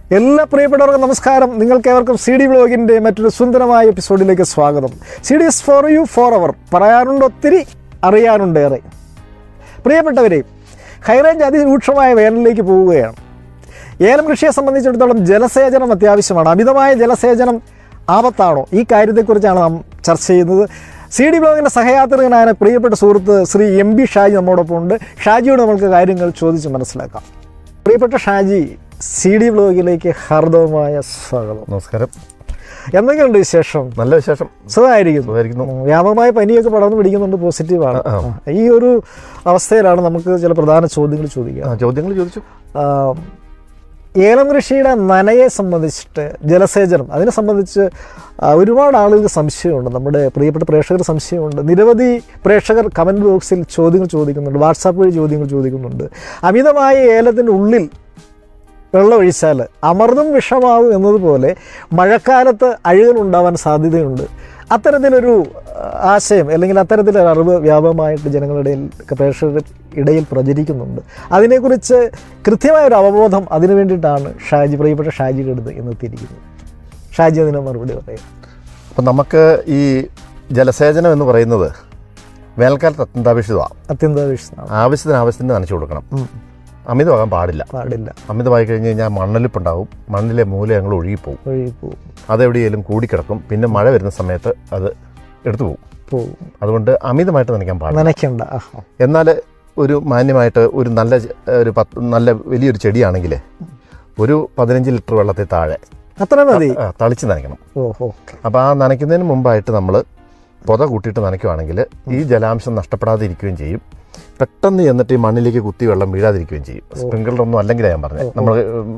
എല്ലാ പ്രിയപ്പെട്ടവർക്കും നമസ്കാരം നിങ്ങൾക്കേവർക്കും സി ഡി ബ്ലോഗിൻ്റെ മറ്റൊരു സുന്ദരമായ എപ്പിസോഡിലേക്ക് സ്വാഗതം C D S for you for അവർ പറയാനുണ്ട് ഒത്തിരി അറിയാനുണ്ട് ഏറെ പ്രിയപ്പെട്ടവരെ ഹൈറേഞ്ച് അതിരൂക്ഷമായ വേനലിലേക്ക് പോവുകയാണ് ഏലം കൃഷിയെ സംബന്ധിച്ചിടത്തോളം ജലസേചനം അത്യാവശ്യമാണ് അമിതമായ ജലസേചനം ആപത്താണോ ഈ കാര്യത്തെക്കുറിച്ചാണ് നാം ചർച്ച ചെയ്യുന്നത് സി ഡി ബ്ലോഗിൻ്റെ സഹയാത്രികനായ പ്രിയപ്പെട്ട സുഹൃത്ത് ശ്രീ എം ബി ഷാജി നമ്മോടൊപ്പം ഉണ്ട് ഷാജിയോട് നമുക്ക് കാര്യങ്ങൾ ചോദിച്ച് മനസ്സിലാക്കാം പ്രിയപ്പെട്ട ഷാജി സി ഡി ബ്ലോഗിലേക്ക് ഹാർദവമായ സ്വാഗതം നമസ്കാരം എന്തൊക്കെയുണ്ട് വിശേഷം നല്ല വിശേഷം സുഖമായിരിക്കുന്നു സുഖമായിരിക്കുന്നു ഉം, വ്യാപകമായ പനിയൊക്കെ പടർന്നു പിടിക്കുന്നുണ്ട് പോസിറ്റീവാണ് ആ, ഈ ഒരു അവസ്ഥയിലാണ് നമുക്ക് ചില പ്രധാന ചോദ്യങ്ങൾ ചോദിക്കുക ആ, ചോദ്യങ്ങൾ ചോദിച്ചു ആ, ഏലം കൃഷിയുടെ നനയെ സംബന്ധിച്ചിട്ട് ജലസേചനം അതിനെ സംബന്ധിച്ച് ആ, ഒരുപാട് ആളുകൾക്ക് സംശയമുണ്ട് നമ്മുടെ പ്രിയപ്പെട്ട പ്രേക്ഷകർ സംശയമുണ്ട് നിരവധി പ്രേക്ഷകർ കമൻറ്റ് ബോക്സിൽ ചോദ്യങ്ങൾ ചോദിക്കുന്നുണ്ട് വാട്സാപ്പ് വഴി ചോദ്യങ്ങൾ ചോദിക്കുന്നുണ്ട് അമിതമായ ഏലത്തിൻ്റെ ഉള്ളിൽ വെള്ളമൊഴിച്ചാൽ അമൃതും വിഷമാവും എന്നതുപോലെ മഴക്കാലത്ത് അഴുകൽ ഉണ്ടാവാൻ സാധ്യതയുണ്ട് അത്തരത്തിലൊരു ആ, ആശയം അല്ലെങ്കിൽ അത്തരത്തിലൊരു അറിവ് വ്യാപകമായിട്ട് ജനങ്ങളുടെ ഇടയിൽ പ്രേക്ഷകരുടെ ഇടയിൽ പ്രചരിക്കുന്നുണ്ട് അതിനെക്കുറിച്ച് കൃത്യമായ ഒരു അവബോധം അതിനു വേണ്ടിയിട്ടാണ് ഷാജി പ്രിയപ്പെട്ട ഷാജിയുടെ അടുത്ത് എന്നെത്തിയിരിക്കുന്നത് ഷാജി അതിന് മറുപടി പറയും അപ്പം നമുക്ക് ഈ ജലസേചനം എന്ന് പറയുന്നത് വേനൽക്കാലത്ത് അത്യന്താപേക്ഷിതമാണ് അത്യന്താപേക്ഷിതമാണ് ആവശ്യത്തിന് ആവശ്യത്തിന് നനച്ചു കൊടുക്കണം ഉം. അമിതമാകാൻ പാടില്ല പാടില്ല അമിതമായി കഴിഞ്ഞ് കഴിഞ്ഞാൽ മണ്ണൊലിപ്പുണ്ടാവും മണ്ണിലെ മൂലങ്ങൾ ഒഴുകിപ്പോവും ഒഴുകി പോവും അതെവിടെയെങ്കിലും കൂടിക്കിടക്കും പിന്നെ മഴ വരുന്ന സമയത്ത് അത് എടുത്തു പോകും പോവും അതുകൊണ്ട് അമിതമായിട്ട് നനയ്ക്കാൻ പാടില്ല നനയ്ക്കണ്ട ആ, ആ. എന്നാൽ ഒരു മാന്യമായിട്ട് ഒരു നല്ല ചെ- ഒരു പത്ത് നല്ല വലിയൊരു ചെടിയാണെങ്കിൽ ഒരു പതിനഞ്ച് ലിറ്റർ വെള്ളത്തിൽ താഴെ അത്ര മതി ആ, തളിച്ച് നനയ്ക്കണം ഓഹോ അപ്പോൾ ആ നനയ്ക്കുന്നതിന് മുമ്പായിട്ട് നമ്മൾ പൊത കൂട്ടിയിട്ട് നനയ്ക്കുവാണെങ്കിൽ ഈ ജലാംശം നഷ്ടപ്പെടാതെ ഇരിക്കുകയും ചെയ്യും പെട്ടെന്ന് ചെന്നിട്ട് ഈ മണ്ണിലേക്ക് കുത്തി വെള്ളം വീഴാതിരിക്കുകയും ചെയ്യും സ്പ്രിങ്കിളർ ഒന്നും അല്ലെങ്കിൽ ഞാൻ പറഞ്ഞത് നമ്മൾ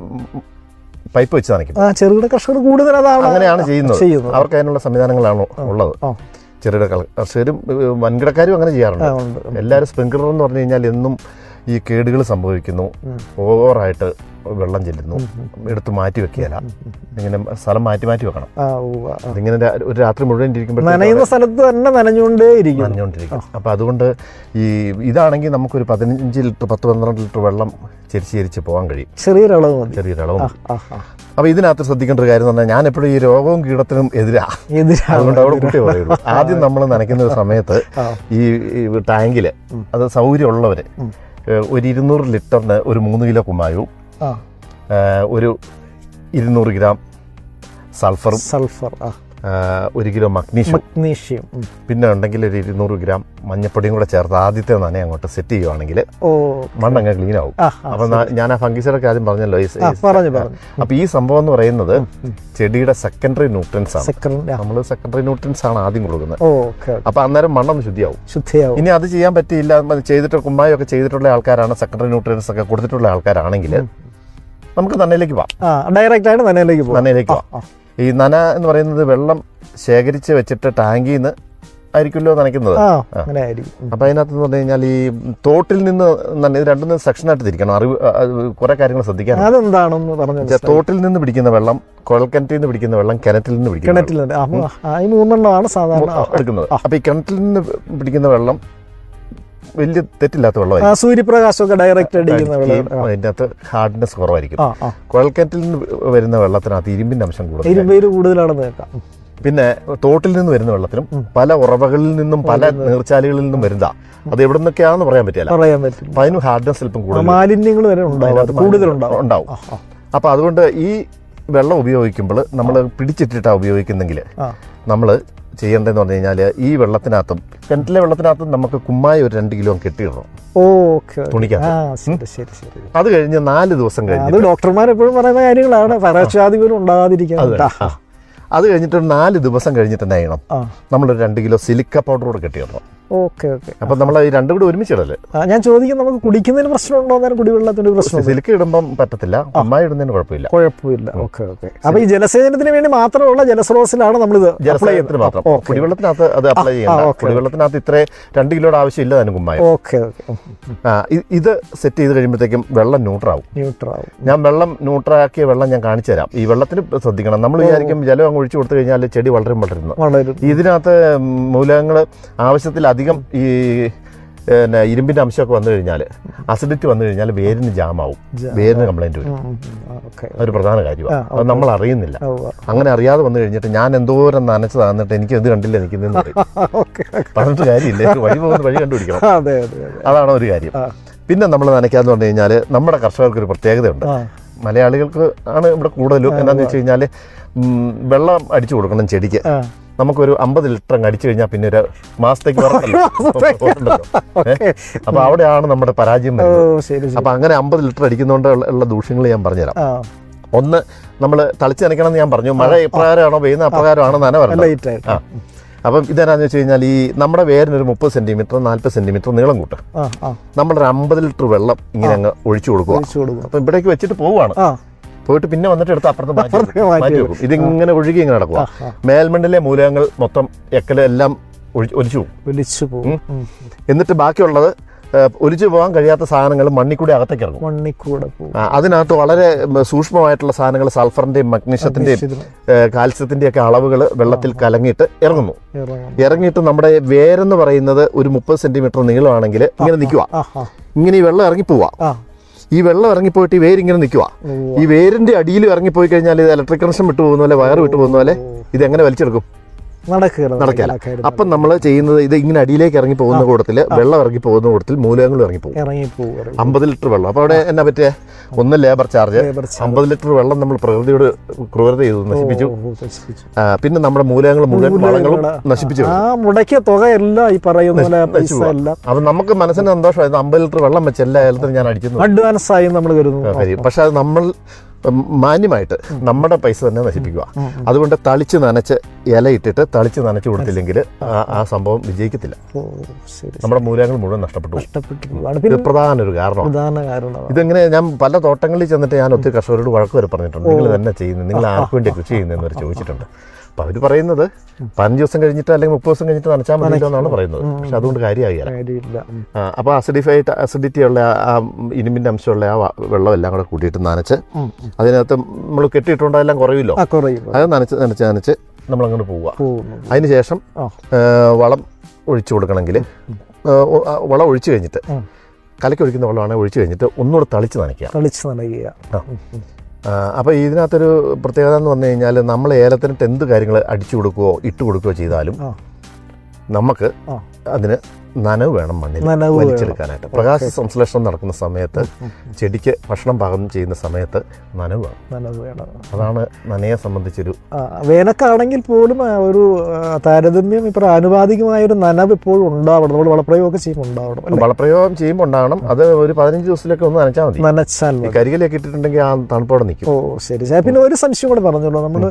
പൈപ്പ് വെച്ച് നനയ്ക്കും ആ ചെറുകിട കർഷകർ കൂടുതൽ അതാണ് അങ്ങനെയാണ് ചെയ്യുന്നത് ചെയ്യുന്നത് അവർക്ക് അതിനുള്ള സംവിധാനങ്ങളാണ് ഉള്ളത് ആ. ചെറുകിട കൾ- കർഷകരും ഏഹ്, വൻകിടക്കാരും അങ്ങനെ ആ, ചെയ്യാറുണ്ട് ഉണ്ട് എല്ലാവരും സ്പ്രിങ്കിളർ എന്ന് പറഞ്ഞു കഴിഞ്ഞാൽ എന്നും ഈ കേടുകൾ സംഭവിക്കുന്നു ഉം. ഓവറായിട്ട് വെള്ളം ചെല്ലുന്നു എടുത്ത് മാറ്റി വെക്കുകയല്ല ഇങ്ങനെ സ്ഥലം മാറ്റി മാറ്റി വെക്കണം ആ ഉവ്വ, ആ. അതിങ്ങനെ രാ- ഒരു രാത്രി മുഴുവൻ ഇരിക്കുമ്പോൾ നനയുന്ന സ്ഥലത്ത് തന്നെ നനഞ്ഞുകൊണ്ടേ ഇരിക്കും നനഞ്ഞുകൊണ്ടിരിക്കും അപ്പോൾ അതുകൊണ്ട് ഈ ഇതാണെങ്കിൽ നമുക്കൊരു പതിനഞ്ച് ലിറ്റർ പത്ത് പന്ത്രണ്ട് ലിറ്റർ വെള്ളം ചെരിച്ച് ചെരിച്ച് പോകാൻ കഴിയും ചെറിയൊരളവ് മതി ചെറിയൊരളവ് ആ, മതി. ആ, ആ. അപ്പോൾ ഇതിനകത്ത് ശ്രദ്ധിക്കേണ്ട ഒരു കാര്യം എന്ന് പറഞ്ഞാൽ ഞാൻ എപ്പോഴും ഈ രോഗവും കീടത്തിനും എതിരാ എതിരാണ് അതുകൊണ്ട് അവിടെ കുട്ടി പറയുള്ളൂ ആദ്യം നമ്മൾ നനയ്ക്കുന്ന ഒരു സമയത്ത് ആ. ഈ ഈ ടാങ്കില് അത് സൗകര്യമുള്ളവര് ഉം. ഏഹ്, ഒരു ഇരുന്നൂറ് ലിറ്ററിന് ഒരു മൂന്ന് കിലോ കുമ്മായവും ആ ഏഹ്, ഒരു ഇരുന്നൂറ് ഗ്രാം സൾഫറും സൾഫർ ആ ഏഹ്, ഒരു കിലോ മഗ്നീഷ്യം മഗ്നീഷ്യം ഉം. പിന്നെ ഉണ്ടെങ്കിൽ ഒരു ഇരുന്നൂറ് ഗ്രാം മഞ്ഞപ്പൊടിയും കൂടെ ചേർത്ത് ആദ്യത്തെ നന അങ്ങോട്ട് സെറ്റ് ചെയ്യുവാണെങ്കിൽ ഓ മണ്ണങ്ങ് ക്ലീൻ ആവും ആ ആ, അപ്പൊ ന- ഞാൻ ആ ഫംഗിസൈഡൊക്കെ ആദ്യം പറഞ്ഞല്ലോ ഈ സ- ആ, പറഞ്ഞു പറഞ്ഞു അപ്പൊ ഈ സംഭവം എന്ന് പറയുന്നത് ചെടിയുടെ സെക്കൻഡറി ന്യൂട്രൻസ് ആണ് സെക്കൻഡ് നമ്മൾ സെക്കൻഡറി ന്യൂട്രൻസ് ആണ് ആദ്യം കൊടുക്കുന്നത് ഓ ഓക്കെ അപ്പൊ അന്നേരം മണ്ണൊന്ന് ശുദ്ധിയാവും ശുദ്ധിയാവും ഇനി അത് ചെയ്യാൻ പറ്റിയില്ല അത് ചെയ്തിട്ട് കുമ്മായൊക്കെ ചെയ്തിട്ടുള്ള ആൾക്കാരാണ് സെക്കൻഡറി ന്യൂട്രിയൻസ് ഒക്കെ കൊടുത്തിട്ടുള്ള ആൾക്കാരാണെങ്കിൽ നമുക്ക് നനയിലേക്ക് പോവാം ആ ഡയറക്റ്റ് ആയിട്ട് നനയിലേക്ക് പോകും നനയിലേക്ക് പോവാം ആ. ഈ നന എന്ന് പറയുന്നത് വെള്ളം ശേഖരിച്ച് വെച്ചിട്ട് ടാങ്കിൽ നിന്ന് ആയിരിക്കുമല്ലോ നനയ്ക്കുന്നത് ആ അങ്ങനെ ആയിരിക്കും ഉം. അപ്പൊ അതിനകത്ത് എന്ന് പറഞ്ഞു കഴിഞ്ഞാൽ ഈ തോട്ടിൽ നിന്ന് നന- ഇത് രണ്ടും സെക്ഷനായിട്ട് തിരിക്കണം അറിവ് കുറെ കാര്യങ്ങൾ ശ്രദ്ധിക്കാൻ അതെന്താണെന്ന് പറഞ്ഞു തോട്ടിൽ നിന്ന് പിടിക്കുന്ന വെള്ളം കുഴൽക്കിണറ്റിൽ നിന്ന് പിടിക്കുന്ന വെള്ളം കിണറ്റിൽ നിന്ന് പിടിക്കുന്ന വെള്ളം കിണറ്റിലുണ്ട് ആ, ആ, ഈ മൂന്നെണ്ണമാണ് സാധാരണ ആ, എടുക്കുന്നത് അപ്പൊ ഈ കിണറ്റിൽ നിന്ന് പിടിക്കുന്ന വെള്ളം വലിയ തെറ്റില്ലാത്ത ആ വെള്ളമായിരിക്കും സൂര്യപ്രകാശമൊക്കെ ഡയറക്റ്റ് അടിക്കുന്ന അടിക്കുകയും വെള്ളം അതിൻ്റെ അകത്ത് ഹാർഡ്നെസ് കുറവായിരിക്കും ആ ആ കുഴൽക്കിണറ്റിൽ നിന്ന് വരുന്ന വെള്ളത്തിനകത്ത് ഇരുമ്പിന്റെ അംശം കൂടുതൽ ഇരുമ്പേര് കൂടുതലാണെന്ന് കേൾക്കാം ഉം. പിന്നെ തോട്ടിൽ നിന്ന് വരുന്ന വെള്ളത്തിനും പല ഉറവകളിൽ നിന്നും പല നീർച്ചാലുകളിൽ നിന്നും വരുന്നതാ അത് എവിടെ നിന്നൊക്കെയാണെന്ന് പറയാൻ പറ്റില്ല പറയാൻ പറ്റും അപ്പൊ അതിന് ഹാർഡ്നെസ് അല്പം കൂടുതൽ മാലിന്യങ്ങൾ വരെ ഉണ്ടാവും അതിനകത്ത് കൂടുതലുണ്ടാവും ഉണ്ടാവും ആ, ആ, അപ്പൊ അതുകൊണ്ട് ഈ വെള്ളം ഉപയോഗിക്കുമ്പോൾ നമ്മൾ പിടിച്ചിട്ടിട്ടാ ഉപയോഗിക്കുന്നെങ്കിൽ ആ. നമ്മൾ ചെയ്യേണ്ടതെന്ന് പറഞ്ഞു കഴിഞ്ഞാൽ ഈ വെള്ളത്തിനകത്തും കിണറ്റിലെ വെള്ളത്തിനകത്തും നമുക്ക് കുമ്മായി ഒരു രണ്ട് കിലോ കെട്ടിയിടണം ഓ ഓക്കെ തുണിക്കകത്ത്. ആ ശരി ശരി ശരി അത് കഴിഞ്ഞ് നാല് ദിവസം അത് കഴിഞ്ഞ് ഡോക്ടർമാർ എപ്പോഴും പറയുന്ന കാര്യങ്ങളാണ് പകർച്ചവ്യാധി പോലും ഉണ്ടാകാതിരിക്കാൻ അത് കേട്ടാ. ആ. അത് കഴിഞ്ഞിട്ട് ഒരു നാല് ദിവസം കഴിഞ്ഞിട്ട് തന്നെ ചെയ്യണം ആ നമ്മളൊരു രണ്ട് കിലോ സിലിക്ക പൗഡർ കൂടെ കെട്ടിയിടണം ഓക്കെ ഓക്കെ അപ്പം നമ്മൾ ഈ രണ്ടും കൂടി ഒരുമിച്ചിടല് ആ, ഞാൻ ചോദിക്കും നമുക്ക് കുടിക്കുന്നതിന് പ്രശ്നമുണ്ടോ അന്നേരം കുടിവെള്ളത്തിന് പ്രശ്നം സിലിക്ക ഇടുമ്പം പറ്റത്തില്ല കുമ്മായി ഇടുന്നതിന് കുഴപ്പമില്ല കുഴപ്പമില്ല ഓക്കെ ഓക്കെ അപ്പൊ ഈ ജലസേചനത്തിന് വേണ്ടി മാത്രമുള്ള ജലസ്രോതസ്സിലാണ് നമ്മളിത് അപ്ലൈ ജലസേചനത്തിന് മാത്രം ഓക്കെ കുടിവെള്ളത്തിനകത്ത് അത് അപ്ലൈ ചെയ്യണ്ട ഓക്കെ. കുടിവെള്ളത്തിനകത്ത് ഇത്ര രണ്ട് കിലോയുടെ ആവശ്യമില്ല അതിന് കുമ്മായം ഓക്കെ ഓക്കെ ആ ഇ- ഇത് സെറ്റ് ചെയ്ത് കഴിയുമ്പോഴത്തേക്കും വെള്ളം ന്യൂട്രാവും ന്യൂട്രാവും ഞാൻ വെള്ളം ന്യൂട്രാക്കിയ വെള്ളം ഞാൻ കാണിച്ചു തരാം ഈ വെള്ളത്തിന് ശ്രദ്ധിക്കണം നമ്മൾ വിചാരിക്കും ജലം അങ്ങ് ഒഴിച്ചു കൊടുത്തു കഴിഞ്ഞാൽ ചെടി വളരും വളരുന്നു വളരും ഇതിനകത്ത് മൂലകങ്ങൾ ആവശ്യത്തിലധികം ഈ പിന്നെ ഇരുമ്പിന്റെ അംശമൊക്കെ വന്നു കഴിഞ്ഞാൽ അസിഡിറ്റി വന്നു കഴിഞ്ഞാൽ വേരിന് ജാമാവും ജാം. വേരിന് കംപ്ലൈന്റ് വരും ഉം, ഉം, ഉം. ആ, ഓക്കെ അതൊരു പ്രധാന കാര്യമാണ് ആ, അത് നമ്മൾ അറിയുന്നില്ല ഓ, ആ. അങ്ങനെ അറിയാതെ വന്നു കഴിഞ്ഞിട്ട് ഞാൻ എന്തോരം നനച്ച് തന്നിട്ട് എനിക്ക് എന്ത് കണ്ടില്ല നിൽക്കുന്നതെന്ന് പറയും ഓക്കെ പറഞ്ഞിട്ട് കാര്യമില്ല എനിക്ക് വഴി പോകുന്ന വഴി കണ്ടുപിടിക്കണം അതെ അതെ അതെ അതാണ് ഒരു കാര്യം ആ. പിന്നെ നമ്മൾ നനയ്ക്കാന്ന് പറഞ്ഞു കഴിഞ്ഞാൽ നമ്മുടെ കർഷകർക്ക് ഒരു പ്രത്യേകതയുണ്ട് ആ മലയാളികൾക്ക് ആണ് ഇവിടെ കൂടുതലും എന്താണെന്ന് വെച്ച് കഴിഞ്ഞാൽ വെള്ളം അടിച്ചു കൊടുക്കണം ചെടിക്ക് ആ നമുക്കൊരു അമ്പത് ലിറ്റർ അങ്ങ് അടിച്ചു കഴിഞ്ഞാൽ പിന്നെ ഒരു മാസത്തേക്ക് വരണ്ടല്ലോ. ഉണ്ടല്ലോ. ഏ? അപ്പൊ അവിടെയാണ് നമ്മുടെ പരാജയം ഓ വരുന്നത് ശരി ശരി അപ്പൊ അങ്ങനെ അമ്പത് ലിറ്റർ അടിക്കുന്നതുകൊണ്ട് ഉള്ള- ഉള്ള ദൂഷ്യങ്ങൾ ഞാൻ പറഞ്ഞുതരാം ആ ഒന്ന് നമ്മൾ തളിച്ച് നനയ്ക്കണം എന്ന് ഞാൻ പറഞ്ഞു മഴ എപ്രകാരമാണോ പെയ്യുന്ന അപ്രകാരമാണോ നന വരണം ലൈറ്റ് ആയിട്ട് ആ അപ്പം ഇതെന്നാന്ന് വെച്ച് കഴിഞ്ഞാൽ ഈ നമ്മുടെ വേരിന് ഒരു മുപ്പത് സെന്റിമീറ്റർ നാല്പത് സെന്റിമീറ്റർ നീളം കൂട്ടും ആ ആ നമ്മളൊരു അമ്പത് ലിറ്റർ വെള്ളം ഇങ്ങനെ അങ്ങ് ഒഴിച്ചു കൊടുക്കുക ഒഴിച്ചു കൊടുക്കും അപ്പം ഇവിടേക്ക് വെച്ചിട്ട് പോവുകയാണ് ആ പോയിട്ട് പിന്നെ വന്നിട്ട് എടുത്ത് അപ്പുറത്ത് മാറ്റി അപ്പുറത്ത് വെക്കും. മാറ്റി മാറ്റി വെക്കും ഇതിങ്ങനെ ഒഴുകി ഇങ്ങനെ നടക്കുക ആ ആ മേൽമണ്ണിലെ മൂലകങ്ങൾ മൊത്തം എക്കല് എല്ലാം ഒഴി- ഒലിച്ചു പോകും ഒലിച്ചു പോകും ഉം. എന്നിട്ട് ബാക്കിയുള്ളത് ഏ, ഒലിച്ചു പോകാൻ കഴിയാത്ത സാധനങ്ങൾ മണ്ണിൽ കൂടി അകത്തേക്ക് ഇറങ്ങും മണ്ണിക്കൂടെ പോകും ആ, അതിനകത്ത് വളരെ ഉം, സൂക്ഷ്മമായിട്ടുള്ള സാധനങ്ങൾ സൾഫറിന്റെയും മഗ്നീഷ്യത്തിന്റെയും കാൽസ്യത്തിന്റെയും ഒക്കെ അളവുകൾ വെള്ളത്തിൽ കലങ്ങിയിട്ട് ഇറങ്ങുന്നു ഇറങ്ങും ഇറങ്ങിയിട്ട് നമ്മുടെ വേരെന്ന് പറയുന്നത് ഒരു മുപ്പത് സെന്റിമീറ്റർ നീളമാണെങ്കിൽ ഇങ്ങനെ നിൽക്കുക ആ ആ ഇങ്ങനെ ഈ വെള്ളം ഇറങ്ങിപ്പോവാ ആ ഈ വെള്ളം ഇറങ്ങിപ്പോയിട്ട് ഈ വേരിങ്ങനെ നിൽക്കുക ഉവ്വ. ഈ വേരിന്റെ അടിയിൽ ഇറങ്ങിപ്പോയി കഴിഞ്ഞാൽ ഇത് ഇലക്ട്രിക് കണക്ഷൻ വിട്ടു പോകുന്ന പോലെ വയർ വിട്ടു പോകുന്ന പോലെ ഇത് എങ്ങനെ വലിച്ചെടുക്കും നടക്കുകയില്ല നടക്കില്ല നടക്കില്ല. അപ്പം നമ്മൾ ചെയ്യുന്നത് ഇത് ഇങ്ങനെ അടിയിലേക്ക് ഇറങ്ങി പോകുന്ന കൂട്ടത്തിൽ വെള്ളം ഇറങ്ങി പോകുന്ന കൂട്ടത്തിൽ മൂലകങ്ങൾ ഇറങ്ങി പോകും ഇറങ്ങി പോകും അമ്പത് ലിറ്റർ വെള്ളം അപ്പോൾ അവിടെ എന്നാ പറ്റിയ ഒന്ന് ലേബർ ചാർജ് ലേബർ ചാർജ്. അമ്പത് ലിറ്റർ വെള്ളം നമ്മൾ പ്രകൃതിയോട് ക്രൂരത ചെയ്തു നശിപ്പിച്ചു ഓ, ഓ, നശിപ്പിച്ചു. ആ, പിന്നെ നമ്മുടെ മൂലകങ്ങൾ മുഴുവൻ വളങ്ങളും മൂലകങ്ങള് നശിപ്പിച്ചു ആ മുടക്കിയ തുക എല്ലാം ഈ പറയുന്ന പോലെ പൈസ എല്ലാം അപ്പം നമുക്ക് മനസ്സിന് സന്തോഷമായിരുന്നു അമ്പത് ലിറ്റർ വെള്ളം വെച്ച് എല്ലാ ഏലത്തിനും ഞാൻ അടിക്കുന്നു അഡ്വാൻസ് ആയി നമ്മൾ കരുതുന്നു കാര്യം പക്ഷെ അത് നമ്മൾ ഉം, മാന്യമായിട്ട് നമ്മുടെ പൈസ തന്നെ നശിപ്പിക്കുക അതുകൊണ്ട് തളിച്ച് നനച്ച് ഇലയിട്ടിട്ട് തളിച്ച് നനച്ച് കൊടുത്തില്ലെങ്കിൽ ആ- ആ സംഭവം വിജയിക്കത്തില്ല ഓ ശരി നമ്മുടെ മൂലകങ്ങൾ മുഴുവൻ നഷ്ടപ്പെട്ടു പോകും. നഷ്ടപ്പെട്ടിട്ടുള്ളതാണ് ഇത് പിന്നെ പ്രധാന ഒരു കാരണം പ്രധാന കാരണം ഇതെങ്ങനെ ഞാൻ പല തോട്ടങ്ങളിൽ ചെന്നിട്ട് ഞാൻ ഒത്തിരി കർഷകരോട് വഴക്ക് വരെ പറഞ്ഞിട്ടുണ്ട് നിങ്ങൾ തന്നെ ചെയ്യുന്നത് നിങ്ങൾ ആർക്ക് വേണ്ടി കൃഷി ചെയ്യുന്നതെന്ന് വരെ ചോദിച്ചിട്ടുണ്ട് അപ്പൊ അവർ പറയുന്നത് പതിനഞ്ച് ദിവസം കഴിഞ്ഞിട്ട് അല്ലെങ്കിൽ മുപ്പത് ദിവസം കഴിഞ്ഞിട്ട് നനച്ചാൽ മതിയല്ലോ എന്നാണ് പറയുന്നത് പക്ഷെ അതുകൊണ്ട് കാര്യമാകില്ല കാര്യമില്ല ഉം. അപ്പോൾ അസിഡിഫൈഡ് അസിഡിറ്റി ഉള്ള ആ- ആ ഇരുമ്പിന്റെ അംശമുള്ള ആ വ- വെള്ളം എല്ലാം കൂടെ കൂട്ടിയിട്ട് നനച്ച് ഉം, ഉം. അതിനകത്ത് നമ്മൾ കെട്ടിയിട്ടുണ്ടോ എല്ലാം കുറയുമല്ലോ ആ കുറയും അത് നനച്ച് നനച്ച് നനച്ച് നമ്മൾ അങ്ങോട്ട് പോവുക പോകുന്നു അതിന് ശേഷം ആ. ഏ, വളം ഒഴിച്ചു കൊടുക്കണമെങ്കിൽ വളം ഒഴിച്ചു കഴിഞ്ഞിട്ട് ഉം. കലക്കി ഒഴിക്കുന്ന വെള്ളമാണെങ്കിൽ ഒഴിച്ചു കഴിഞ്ഞിട്ട് ഒന്നുകൂടെ തളിച്ച് നനയ്ക്കുക കളിച്ച് നനയുക അപ്പോൾ ഇതിനകത്തൊരു പ്രത്യേകത എന്ന് പറഞ്ഞു കഴിഞ്ഞാൽ നമ്മൾ ഏലത്തിനിട്ട് എന്ത് കാര്യങ്ങൾ അടിച്ചു കൊടുക്കുകയോ ഇട്ട് കൊടുക്കുകയോ ചെയ്താലും ആ. നമുക്ക് ആ. അതിന് നനവ് വേണം മണ്ണിൽ നനവ് വേണം. വലിച്ചെടുക്കാനായിട്ട് പ്രകാശ സംശ്ലേഷണം നടക്കുന്ന സമയത്ത് ചെടിക്ക് ഭക്ഷണം പാകം ചെയ്യുന്ന സമയത്ത് നനവ് വേണം നനവ് വേണം അതാണ് നനയെ സംബന്ധിച്ചൊരു ആ, വേനൽക്കാണെങ്കിൽ പോലും ആ, ഒരു ആ, താരതമ്യം ഇപ്പോൾ ആനുപാതികമായ ഒരു നനവ് ഇപ്പോഴും ഉണ്ടാവണം നമ്മൾ വളപ്രയോഗമൊക്കെ ചെയ്യുമ്പോൾ ഉണ്ടാവണം അല്ലേ വളപ്രയോഗം ചെയ്യുമ്പോൾ ഉണ്ടാകണം അത് ഒരു പതിനഞ്ച് ദിവസത്തിലൊക്കെ ഒന്ന് നനച്ചാൽ മതി നനച്ചാൽ ഈ മതി കരികിലേക്ക് ഇട്ടിട്ടുണ്ടെങ്കിൽ ആ തണുപ്പോടെ നിൽക്കും ഓ ശരി ശരി പിന്നെ ഒരു സംശയം കൂടെ പറഞ്ഞോളൂ നമ്മൾ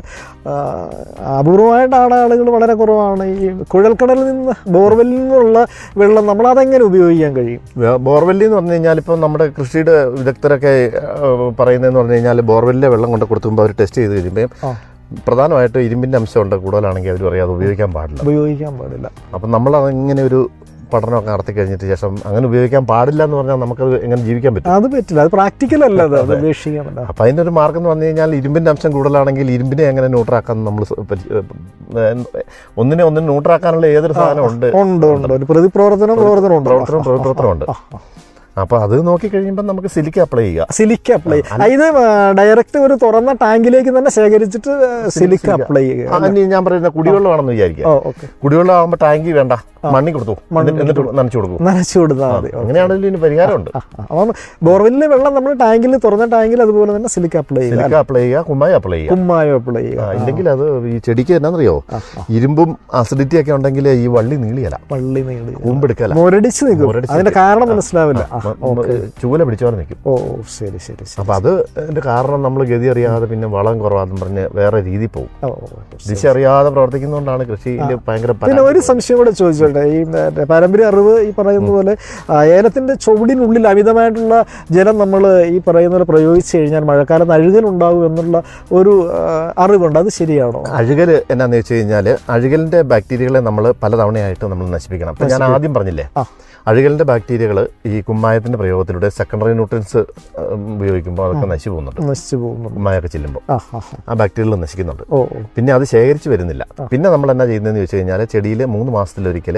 അപൂർവമായിട്ടാണ് ആളുകൾ വളരെ കുറവാണ് ഈ കുഴൽക്കടലിൽ നിന്ന് ബോർവെല്ലിൽ നിന്നുള്ള വെള്ളം നമ്മൾ അതെങ്ങനെ ഉപയോഗിക്കാൻ കഴിയും ബോർവെല്ലിൽ എന്ന് പറഞ്ഞു കഴിഞ്ഞാൽ ഇപ്പം നമ്മുടെ കൃഷിയുടെ വിദഗ്ധരൊക്കെ ഏഹ്, പറയുന്നതെന്ന് പറഞ്ഞു കഴിഞ്ഞാൽ ബോർവെല്ലിലെ വെള്ളം കൊണ്ട് കൊടുക്കുമ്പോൾ അവർ ടെസ്റ്റ് ചെയ്ത് കഴിയുമ്പോൾ ആ. പ്രധാനമായിട്ടും ഇരുമ്പിൻ്റെ അംശമുണ്ട് കൂടുതലാണെങ്കിൽ അവർ പറയും അത് ഉപയോഗിക്കാൻ പാടില്ല ഉപയോഗിക്കാൻ പാടില്ല അപ്പം നമ്മൾ അതിങ്ങനെ ഒരു പഠനമൊക്കെ നടത്തി കഴിഞ്ഞിട്ട് ശേഷം അങ്ങനെ ഉപയോഗിക്കാൻ പാടില്ല എന്ന് പറഞ്ഞാൽ നമുക്കത് എങ്ങനെ ജീവിക്കാൻ പറ്റും അത് പറ്റില്ല അത് പ്രാക്ടിക്കൽ അല്ല അത് അത് ഉപേക്ഷിക്കാൻ പറ്റില്ല അപ്പം അതിൻ്റെ ഒരു മാർഗം എന്ന് പറഞ്ഞു കഴിഞ്ഞാൽ ഇരുമ്പിൻ്റെ അംശം കൂടുതലാണെങ്കിൽ ഇരുമ്പിനെ എങ്ങനെ ന്യൂട്രാക്കാൻ നമ്മൾ സ- പരി- ഏഹ്, ഒന്നിനെ ഒന്നിനെ ന്യൂട്രാക്കാനുള്ള ഏതൊരു സാധനം ഉണ്ട് ഉണ്ട് ഉണ്ട് ഒരു പ്രതിപ്രവർത്തനം പ്രവർത്തനം ഉണ്ട് പ്രവർത്തനം പ്രവർത്തനമുണ്ട് അപ്പോൾ അത് നോക്കി കഴിയുമ്പോൾ നമുക്ക് സിലിക്ക് അപ്ലൈ ചെയ്യുക സിലിക്ക അപ്ലൈ ഇത് ഡയറക്റ്റ് ഒരു തുറന്ന ടാങ്കിലേക്ക് തന്നെ ശേഖരിച്ചിട്ട് സിലിക്ക അപ്ലൈ ചെയ്യുക ആ, ഇനി ഞാൻ പറയുന്ന കുടിവെള്ളമാണെന്ന് വിചാരിക്കുക ഓ ഓക്കെ കുടിവെള്ളം ആകുമ്പോൾ ടാങ്കി വേണ്ട മണ്ണി കൊടുത്തു എന്നിട്ട് എന്നിട്ട് നനച്ചു കൊടുക്കും നനച്ചു കൊടുത്താൽ മതി അങ്ങനെയാണെങ്കിൽ ഇതിന് പരിഹാരമുണ്ട് ആ, ആ. അപ്പം ബോർവെല്ലിലെ വെള്ളം നമ്മൾ ടാങ്കിൽ തുറന്ന ടാങ്കിൽ അതുപോലെ തന്നെ സിലിക്ക അപ്ലൈ ചെയ്യുക സിലിക്ക അപ്ലൈ ചെയ്യുക കുമ്മായി അപ്ലൈ ചെയ്യുക കുമ്മായം അപ്ലൈ ആ, ചെയ്യുക ഇല്ലെങ്കിൽ അത് ഈ ചെടിക്ക് എന്നാന്നറിയോ ഇരുമ്പും അസിഡിറ്റി ഒക്കെ ഉണ്ടെങ്കിൽ ഈ വള്ളി നീളിയല പള്ളി നീളി കൂമ്പെടുക്കല മുരടിച്ച് നിൽക്കും മുരടിച്ച് അതിന്റെ കാരണം മനസ്സിലാവില്ല ആ, ചൂല പിടിച്ചോടെ നിൽക്കും ഓ ശരി ശരി ശരി അപ്പൊ അത് അതിന്റെ കാരണം നമ്മൾ ഗതി അറിയാതെ പിന്നെ വളം കുറവാന്ന് പറഞ്ഞ് വേറെ രീതി പോകും ഓ, ഓ, ശരി. ദിശ അറിയാതെ പ്രവർത്തിക്കുന്നതുകൊണ്ടാണ് കൃഷിയിൽ ഭയങ്കര പിന്നെ പരാജയം. ഒരു സംശയം കൂടെ ചോദിച്ചോട്ടെ ഈ മറ്റേ പാരമ്പര്യ അറിവ് ഈ പറയുന്ന പോലെ ആ, ഏലത്തിന്റെ ചുവടിനുള്ളിൽ അമിതമായിട്ടുള്ള ജലം നമ്മൾ ഈ പറയുന്ന പോലെ പ്രയോഗിച്ചു കഴിഞ്ഞാൽ മഴക്കാലത്ത് അഴുകലുണ്ടാകും എന്നുള്ള ഒരു ആ, അറിവുണ്ട് അത് ശരിയാണോ അഴുകൽ എന്നാന്ന് വെച്ച് കഴിഞ്ഞാൽ അഴുകലിന്റെ ബാക്ടീരിയകളെ നമ്മൾ പലതവണയായിട്ട് നമ്മൾ നശിപ്പിക്കണം അപ്പം ഞാൻ ആദ്യം പറഞ്ഞില്ലേ ആ. അഴുകലിന്റെ ബാക്ടീരിയകൾ ഈ കുമ്മായത്തിന്റെ പ്രയോഗത്തിലൂടെ സെക്കൻഡറി ന്യൂട്രിയൻസ് ഉപയോഗിക്കുമ്പോൾ അതൊക്കെ നശിച്ചു പോകുന്നുണ്ട് നശിച്ചു പോകുന്നുണ്ട് കുമ്മായൊക്കെ ചെല്ലുമ്പോൾ ആ ആ ആ. ആ ബാക്ടീരിയകൾ നശിക്കുന്നുണ്ട് ഓ ഓ പിന്നെ അത് ശേഖരിച്ച് വരുന്നില്ല പിന്നെ നമ്മൾ എന്നാ ചെയ്യുന്നതെന്ന് ചോദിച്ചു കഴിഞ്ഞാൽ ചെടിയിൽ മൂന്ന് മാസത്തിലൊരിക്കൽ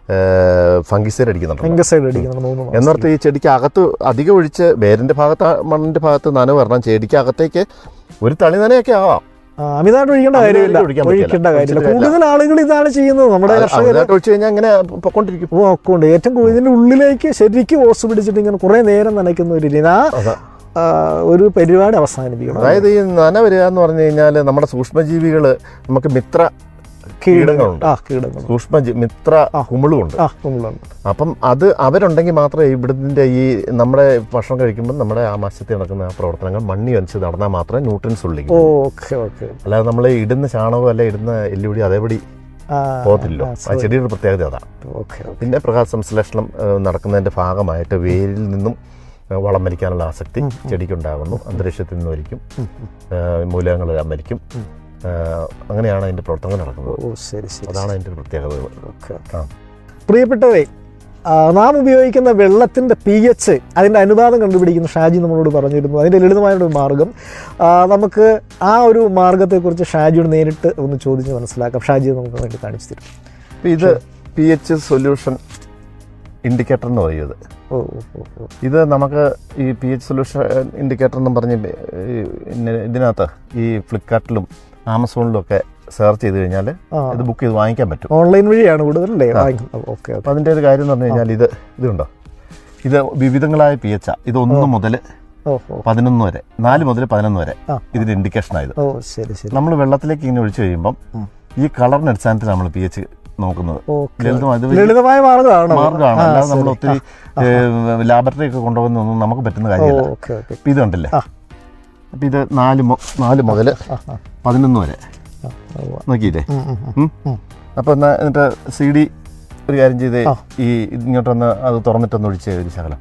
ഫംഗിസൈഡ് അടിക്കുന്നുണ്ട് ഫംഗസൈഡ് അടിക്കുന്നുണ്ട് മൂന്ന് മാസം എന്നോർത്ത് ഈ ചെടിക്ക് അകത്ത് അധികം ഒഴിച്ച് വേരിന്റെ ഭാഗത്ത് മണ്ണിന്റെ ഭാഗത്ത് നനവ് വരണം ചെടിക്ക് അകത്തേക്ക് ഒരു തളി നനയൊക്കെ ആവാം ആ, അമിതമായിട്ട് ഒഴിക്കേണ്ട കാര്യമില്ല ഒഴിക്കാൻ പറ്റില്ല. ഒഴിക്കേണ്ട കാര്യമില്ല ഒഴിച്ചിട്ട് കൂടുതൽ ആളുകൾ ഇതാണ് ചെയ്യുന്നത് നമ്മുടെ കർഷകർ അതിനകത്ത് ഒഴിച്ച് കഴിഞ്ഞാൽ അങ്ങനെ പൊക്കോണ്ടിരിക്കും നോക്കുന്നുണ്ട് ഏറ്റവും കൂടുതൽ ഇതിന്റെ ഉള്ളിലേക്ക് ശരിക്കും ഓസ് പിടിച്ചിട്ട് ഇങ്ങനെ കുറെ നേരം നനയ്ക്കുന്ന ഒരു രീതി ആ അതാ. ആ, ഒരു പരിപാടി അവസാനിപ്പിക്കണം അതായത് ഈ നന വരിക എന്ന് പറഞ്ഞു കഴിഞ്ഞാൽ നമ്മുടെ സൂക്ഷ്മജീവികൾ നമുക്ക് മിത്ര കീടങ്ങളുണ്ട് ആ കീടങ്ങൾ സൂക്ഷ്മ മിത്ര കുമിളുമുണ്ട് ആ കുമ്പളുണ്ട് അപ്പം അത് അവരുണ്ടെങ്കിൽ മാത്രമേ ഇവിടുത്തെ ഈ നമ്മുടെ ഭക്ഷണം കഴിക്കുമ്പോൾ നമ്മുടെ ആമാശയത്തിൽ നടക്കുന്ന ആ പ്രവർത്തനങ്ങൾ മണ്ണി വരച്ച് നടന്നാൽ മാത്രമേ ന്യൂട്രൻസ് ഉള്ളിക്കും ഓക്കെ ഓക്കെ അല്ലാതെ നമ്മൾ ഇടുന്ന ചാണകവും അല്ല ഇടുന്ന എല്ലുപൊടി അതേപടി ആ പോകത്തില്ലോ ആ ചെടിയുടെ പ്രത്യേകത അതാണ് ഓക്കെ പിന്നെ പ്രകാശ സംശ്ലേഷണം ഏഹ്, നടക്കുന്നതിന്റെ ഭാഗമായിട്ട് വേരിൽ നിന്നും ഏഹ്, വളം വലിക്കാനുള്ള ആസക്തി ചെടിക്കുണ്ടാകുന്നു അന്തരീക്ഷത്തിൽ നിന്ന് വലിക്കും ഏഹ്, മൂലകങ്ങളെല്ലാം വലിക്കും ഏഹ്, അങ്ങനെയാണ് അതിന്റെ പ്രവർത്തനം നടക്കുന്നത് ഓ ശരി ശരി അതാണ് അതിന്റെ ഒരു പ്രത്യേകത ഓക്കെ ആ. പ്രിയപ്പെട്ടവരെ ആ, നാം ഉപയോഗിക്കുന്ന വെള്ളത്തിൻ്റെ പി എച്ച് അതിൻ്റെ അനുപാതം കണ്ടുപിടിക്കുന്ന ഷാജി നമ്മളോട് പറഞ്ഞിരുന്നു അതിൻ്റെ ലളിതമായ ഒരു മാർഗം ആ, നമുക്ക് ആ ഒരു മാർഗത്തെക്കുറിച്ച് ഷാജിയോട് നേരിട്ട് ഒന്ന് ചോദിച്ച് മനസ്സിലാക്കാം ഷാജി നമുക്ക് വേണ്ടി കാണിച്ചു തരും അപ്പൊ ഇത് പി എച്ച് സൊല്യൂഷൻ ഇൻഡിക്കേറ്റർ എന്ന് പറയുന്നത് ഓ ഓ ഓ ഓ ഇത് നമുക്ക് ഈ പി എച്ച് സൊല്യൂഷൻ ഇൻഡിക്കേറ്റർ എന്നും പറഞ്ഞ് ഈ ഇന്ന- ഇതിനകത്ത് ഈ ഫ്ലിപ്കാർട്ടിലും ആമസോണിലും ഒക്കെ സെർച്ച് ചെയ്ത് കഴിഞ്ഞാൽ ആ ഇത് ബുക്ക് ചെയ്ത് വാങ്ങിക്കാൻ പറ്റും ഓൺലൈൻ വഴിയാണ് കൂടുതലല്ലേ വാങ്ങിക്കുന്നത് ഓക്കെ ഓക്കെ അപ്പം അതിൻ്റെ ഒരു കാര്യം എന്ന് പറഞ്ഞു കഴിഞ്ഞാൽ ഇത് ഇതുണ്ടോ ഇത് വിവിധങ്ങളായ പി എച്ച് ഇത് ഒന്ന് മുതൽ ഓ ഓ പതിനൊന്ന് വരെ നാല് മുതൽ പതിനൊന്ന് വരെ ആ. ഇതിന്റെ ഇൻഡിക്കേഷൻ ആയത് ഓ ശരി ശരി നമ്മൾ വെള്ളത്തിലേക്ക് ഇങ്ങനെ ഒഴിച്ചു കഴിയുമ്പം ഉം. ഈ കളറിന് അടിസ്ഥാനത്തിൽ നമ്മൾ പി എച്ച് നോക്കുന്നത് ഓക്കെ ലളിതമായി ഇത് വലിയ ലളിതമായ മാർഗമാണ് മാർഗ്ഗമാണ് ആ, അല്ലാതെ നമ്മൾ ശരി. ഒത്തിരി ലാബറട്ടറി ഒക്കെ കൊണ്ടുപോകുന്നൊന്നും നമുക്ക് പറ്റുന്ന ഓ കാര്യമല്ല ഓക്കെ ഓക്കെ അപ്പം ഇത് കണ്ടില്ലേ ആ. അപ്പം ഇത് നാല് മു- നാല് മുതൽ ആ ആ പതിനൊന്ന് വരെ ആ, ഉവ്വ. നോക്കിയില്ലേ ഉം, ഉം, ഉം. ഉം? അപ്പോൾ എന്നാ എന്നിട്ട് സി ഡി ഒരു കാര്യം ചെയ്ത് ആ. ഈ ഇങ്ങോട്ടൊന്ന് അത് തുറന്നിട്ടൊന്ന് ഒഴിച്ച് ഒരു ശകലം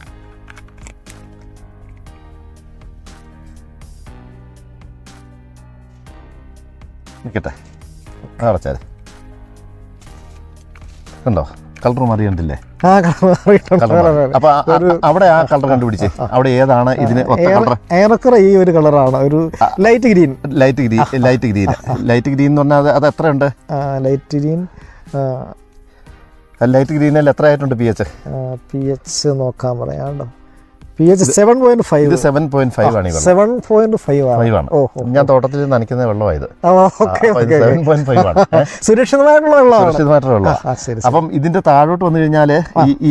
നിൽക്കട്ടെ അടച്ചാല് കണ്ടോ കളർ മാറിയണ്ടില്ലേ ആ കളർ കളർ അപ്പൊ ആ- ആ- അവിടെ ആ കളർ കണ്ടുപിടിച്ചേ അവിടെ ഏതാണ് ഇതിന് ഒത്ത കളർ ഏറെക്കുറെ ഈ ഒരു കളറാണ് ഒരു light green light green light green light green എന്ന് പറഞ്ഞാൽ അത് അത് എത്രയുണ്ട് ലൈറ്റ് ഗ്രീൻ ലൈറ്റ് ഗ്രീനിൽ എത്ര ആയിട്ടുണ്ട് പി എച്ച് പി എച്ച് നോക്കാൻ പറയാണ്ടോ P H seven point five ഇത് സെവൻ പോയിന്റ് ഫൈവ് ആണ് ഈ വെള്ളം സെവൻ പോയിന്റ് ഫൈവ് ആണ് ഫൈവ് ആണ് ഓ ഓ ഞാൻ തോട്ടത്തിൽ നനയ്ക്കുന്ന വെള്ളമാണ് ഇത് okay okay seven point five ആണ് ഏ? സുരക്ഷിതമായിട്ടുള്ള വെള്ളമാണ് സുരക്ഷിതമായിട്ടുള്ള ആ, വെള്ളം ആ, ശരി ശരി. അപ്പം ഇതിന്റെ താഴോട്ട് വന്നു കഴിഞ്ഞാൽ ഈ ഈ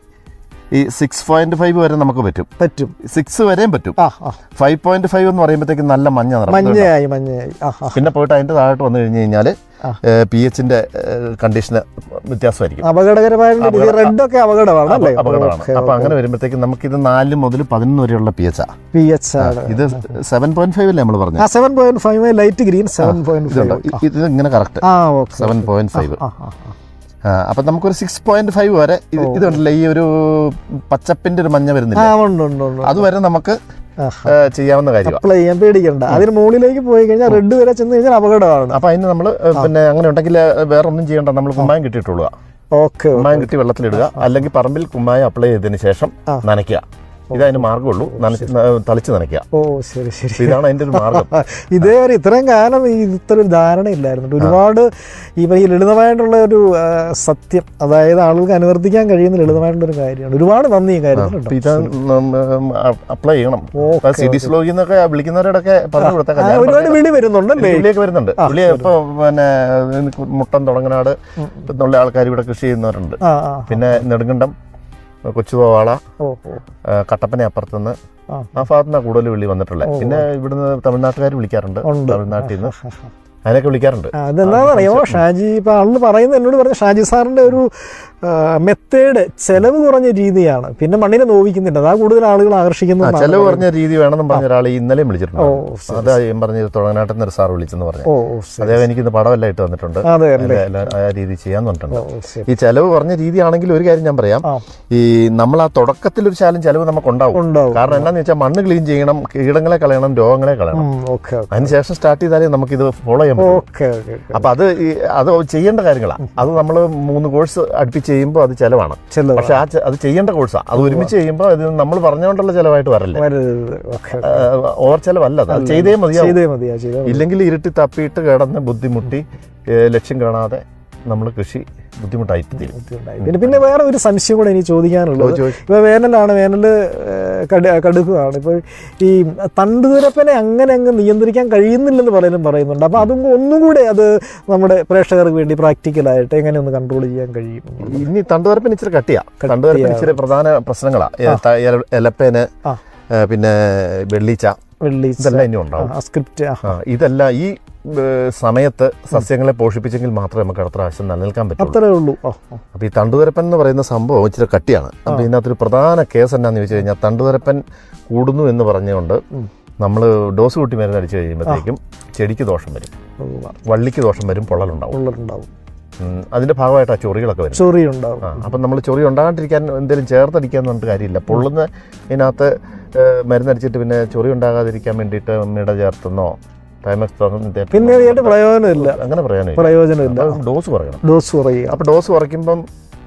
ഈ സിക്സ് പോയിന്റ് ഫൈവ് വരെ നമുക്ക് പറ്റും പറ്റും സിക്സ് വരെയും പറ്റും ആ ആ ഫൈവ് പോയിന്റ് ഫൈവ് എന്ന് പറയുമ്പോഴത്തേക്ക് നല്ല മഞ്ഞ നിറം മഞ്ഞയായി മഞ്ഞയായി ആ ആ പിന്നെ പോയിട്ട് അതിന്റെ താഴോട്ട് വന്നു കഴിഞ്ഞ് കഴിഞ്ഞാൽ ആ. പി എച്ചിന്റെ കണ്ടീഷന് വ്യത്യാസമായിരിക്കും അപകടകരമായ റെഡ് ഒക്കെ അപകടമാണ് അല്ലേ അപകടമാണ് അപ്പൊ അങ്ങനെ വരുമ്പോഴത്തേക്ക് നമുക്കിത് നാല് മുതൽ പതിനൊന്ന് വരെയുള്ള പി എച്ച് പി എച്ച് ആണ് ഇത് സെവൻ പോയിന്റ് ഫൈവ് അല്ലേ നമ്മൾ പറഞ്ഞത് ആ seven point five light green seven point ഇതുണ്ടോ ഫൈവ് ഇ- ഇത് ഇങ്ങനെ കറക്റ്റ് ആ ഓക്കെ സെവൻ പോയിന്റ് ഫൈവ് ആ ആ ആ. അപ്പം നമുക്കൊരു സിക്സ് പോയിന്റ് ഫൈവ് വരെ ഇത് ഇതുണ്ടല്ലോ ഈ ഒരു പച്ചപ്പിന്റെ ഒരു മഞ്ഞ ആ വരുന്നില്ല ഉണ്ട് ഉണ്ട് ഉണ്ട് അതുവരെ നമുക്ക് ആ. ഏ, ചെയ്യാവുന്ന കാര്യമാണ് അപ്ലൈ ചെയ്യാൻ പേടിക്കണ്ട അതിന് മുകളിലേക്ക് പോയി കഴിഞ്ഞാൽ റെഡ് വരെ ചെന്ന് കഴിഞ്ഞാൽ അപകടമാണ് അപ്പൊ അതിന് നമ്മൾ പിന്നെ അങ്ങനെ ഉണ്ടെങ്കിൽ വേറെ ഒന്നും ചെയ്യണ്ട നമ്മൾ കുമ്മായം കിട്ടിയിട്ടുള്ളൂ ഓക്കെ കുമ്മായം കിട്ടി വെള്ളത്തിലിടുക അല്ലെങ്കിൽ പറമ്പിൽ കുമ്മായം അപ്ലൈ ചെയ്തതിന് ശേഷം ആ. നനയ്ക്കുക ഇതതിന് മാർഗ്ഗമുള്ളൂ നനച്ച് ന- തളിച്ച് നനയ്ക്കുക ഓ ശരി ശരി അപ്പൊ ഇതാണ് അതിന്റെ ഒരു മാർഗം ഇതേ ഒരു ഇത്രയും കാലം ഈ ഇത്ര ഒരു ധാരണയില്ലായിരുന്നു ഒരുപാട് ഇവ ഈ ലളിതമായിട്ടുള്ള ഒരു ആ, സത്യം അതായത് ആളുകൾക്ക് അനുവർത്തിക്കാൻ കഴിയുന്ന ലളിതമായിട്ടുള്ള ഒരു കാര്യമാണ് ഒരുപാട് നന്ദി ഈ കാര്യത്തിൽ അപ്പൊ ഇത് അപ്ലൈ ചെയ്യണം ഓക്കെ, സി ഡി സ്ലോഗി എന്നൊക്കെ വിളിക്കുന്നവരോടൊക്കെ പറഞ്ഞു കൊടുത്തേക്കാം ഞാൻ ഒരുപാട് വിളി വരുന്നുണ്ടല്ലേ വിളിയൊക്കെ വരുന്നുണ്ട് വിളി ഇപ്പൊ പിന്നെ മുട്ടൻ തുടങ്ങനാട് എന്നുള്ള ആൾക്കാർ ഇവിടെ കൃഷി ചെയ്യുന്നവരുണ്ട് ആ ആ പിന്നെ നെടുങ്കണ്ടം കൊച്ചുതോവാള ഓ ഓ കട്ടപ്പന അപ്പുറത്തുനിന്ന് ആ. ആ ഭാഗത്തു നിന്നാണ് കൂടുതൽ വിളി വന്നിട്ടുള്ളത് പിന്നെ ഇവിടുന്ന് തമിഴ്നാട്ടുകാർ വിളിക്കാറുണ്ട് ഉണ്ട്. തമിഴ്നാട്ടിൽ നിന്ന് അതിനൊക്കെ വിളിക്കാറുണ്ട് ആ, അതെന്താണെന്നറിയാമോ ഷാജി ഇപ്പം ആള് പറയുന്നത് എന്നോട് പറഞ്ഞ ഷാജി സാറിൻ്റെ ഒരു മെത്തേഡ് ചെലവ് കുറഞ്ഞ രീതിയാണ് പിന്നെ മണ്ണിനെ നോവിക്കുന്നില്ല അതാ കൂടുതൽ ആളുകൾ ആ, ആകർഷിക്കുന്നത് ചെലവ് പറഞ്ഞ രീതി വേണമെന്നും പറഞ്ഞ ഒരാൾ ഇന്നലെയും വിളിച്ചിട്ടുണ്ട് ഓ, ശരി, അതാ ഞാൻ പറഞ്ഞ തുടങ്ങനാട്ടിൽ നിന്ന് ഒരു സാർ വിളിച്ചെന്ന് പറഞ്ഞു ഓ ഓ ശരി അദ്ദേഹം എനിക്കിന്ന് പടമെല്ലാം ഇട്ട് തന്നിട്ടുണ്ട് അതെ അല്ലേ എല്ലാ- ആ രീതി ചെയ്യാൻ പറഞ്ഞിട്ടുണ്ട് ഓ ശരി ഈ ചെലവ് കുറഞ്ഞ രീതിയാണെങ്കിൽ ഒരു കാര്യം ഞാൻ പറയാം ആ ഈ നമ്മൾ ആ തുടക്കത്തിൽ ഒരു ശാലം ചെലവ് നമുക്ക് ഉണ്ടാവും ഉണ്ടാവും കാരണം എന്താണെന്ന് വെച്ചാൽ മണ്ണ് ക്ലീൻ ചെയ്യണം കീടങ്ങളെ കളയണം രോഗങ്ങളെ കളയണം ഓക്കെ ഓക്കെ അതിനുശേഷം സ്റ്റാർട്ട് ചെയ്താലേ നമുക്കിത് ഫോളോ ചെയ്യാൻ പറ്റും ഓക്കെ ഓക്കെ അപ്പൊ അത് ഈ അത് ചെയ്യേണ്ട കാര്യങ്ങളാണ് അത് നമ്മൾ മൂന്ന് കോഴ്സ് അടുപ്പിച്ച് ചെയ്യുമ്പോൾ അത് ചെലവാണ് ചെലവ് പക്ഷെ ആ ചെ- അത് ചെയ്യേണ്ട കോഴ്സാണ് അത് ഒരുമിച്ച് ചെയ്യുമ്പോൾ ഇത് നമ്മൾ പറഞ്ഞുകൊണ്ടുള്ള ചെലവായിട്ട് വരല്ലേ വരരുത് ഓക്കെ ഓവർ ചെലവല്ല അത് അത് ചെയ്തേ മതിയാവും ചെയ്തേ മതിയാ ചെയ്തേ മതി ഇല്ലെങ്കിൽ ഇരുട്ടി തപ്പിയിട്ട് കിടന്ന് ബുദ്ധിമുട്ടി ഏ, ലക്ഷ്യം കാണാതെ നമ്മൾ കൃഷി ബുദ്ധിമുട്ടായിട്ട് തീരും ബുദ്ധിമുട്ടായി. പിന്നെ പിന്നെ വേറെ ഒരു സംശയം കൂടെ എനിക്ക് ചോദിക്കാനുള്ളത് ചോദിച്ചു, ചോദിച്ചു. ഇപ്പോൾ വേനലാണ് വേനൽ കട കടുക്കുകയാണ് ഇപ്പോൾ ഈ തണ്ടുതുരപ്പനെ അങ്ങനെ അങ്ങ് നിയന്ത്രിക്കാൻ കഴിയുന്നില്ലെന്ന് പലരും പറയുന്നുണ്ട് അപ്പോൾ അതും ഒന്നും കൂടെ അത് നമ്മുടെ പ്രേക്ഷകർക്ക് വേണ്ടി പ്രാക്ടിക്കലായിട്ട് എങ്ങനെ ഒന്ന് കൺട്രോൾ ചെയ്യാൻ കഴിയും എന്നുള്ളത്. ഇനി തണ്ടുവരപ്പിന് ഇച്ചിരി കട്ടിയാ തണ്ടുവരപ്പിന് ഇച്ചിരി പ്രധാന പ്രശ്നങ്ങളാ ഏ, ത- എല- എലപ്പേന് ആ. ഏ, പിന്നെ വെള്ളീച്ച വെള്ളിച്ച ഇതെല്ലാം ഇനി ഉണ്ടാവും ആ സ്ക്രിപ്റ്റ് ആ ആ, ഇതെല്ലാം ഈ ഏ, സമയത്ത് സസ്യങ്ങളെ പോഷിപ്പിച്ചെങ്കിൽ മാത്രമേ നമുക്ക് അടുത്ത പ്രാവശ്യം നിലനിൽക്കാൻ പറ്റുള്ളൂ അത്രേ ഉള്ളൂ ഓ ഓ. അപ്പൊ ഈ തണ്ടുതുരപ്പൻ എന്ന് പറയുന്ന സംഭവം ഇച്ചിരി കട്ടിയാണ് അപ്പൊ ഇതിനകത്തൊരു പ്രധാന കേസ് എന്നാന്ന് ചോദിച്ചു കഴിഞ്ഞാൽ തണ്ടുതുരപ്പൻ കൂടുന്നു എന്ന് പറഞ്ഞുകൊണ്ട് ഉം. നമ്മൾ ഡോസ് കൂട്ടി മരുന്ന് അടിച്ചു കഴിയുമ്പോഴത്തേക്കും ചെടിക്ക് ദോഷം വരും ഉവ്വ. വള്ളിക്ക് ദോഷം വരും പൊള്ളലുണ്ടാവും ഉള്ളതുണ്ടാവും ഉം, അതിന്റെ ഭാഗമായിട്ട് ആ ചൊറികളൊക്കെ വരും ചൊറി ഉണ്ടാവും ആ, അപ്പം നമ്മൾ ചൊറി ഉണ്ടാകാണ്ടിരിക്കാൻ എന്തെങ്കിലും ചേർത്തടിക്കാൻ പറഞ്ഞിട്ട് കാര്യമില്ല പൊള്ളുന്ന ഇതിനകത്ത് ഏഹ്, മരുന്നടിച്ചിട്ട് പിന്നെ ചൊറി ഉണ്ടാകാതിരിക്കാൻ വേണ്ടിയിട്ട് മിട ചേർത്തുന്നോ ടൈമക്സ് പിന്നെ ഇതിന്റെ പ്രയോജനമില്ല അങ്ങനെ പറയാനില്ല പ്രയോജനമില്ല അപ്പം ഡോസ് കുറയണം ഡോസ് കുറയുക അപ്പോൾ ഡോസ് കുറയ്ക്കുമ്പം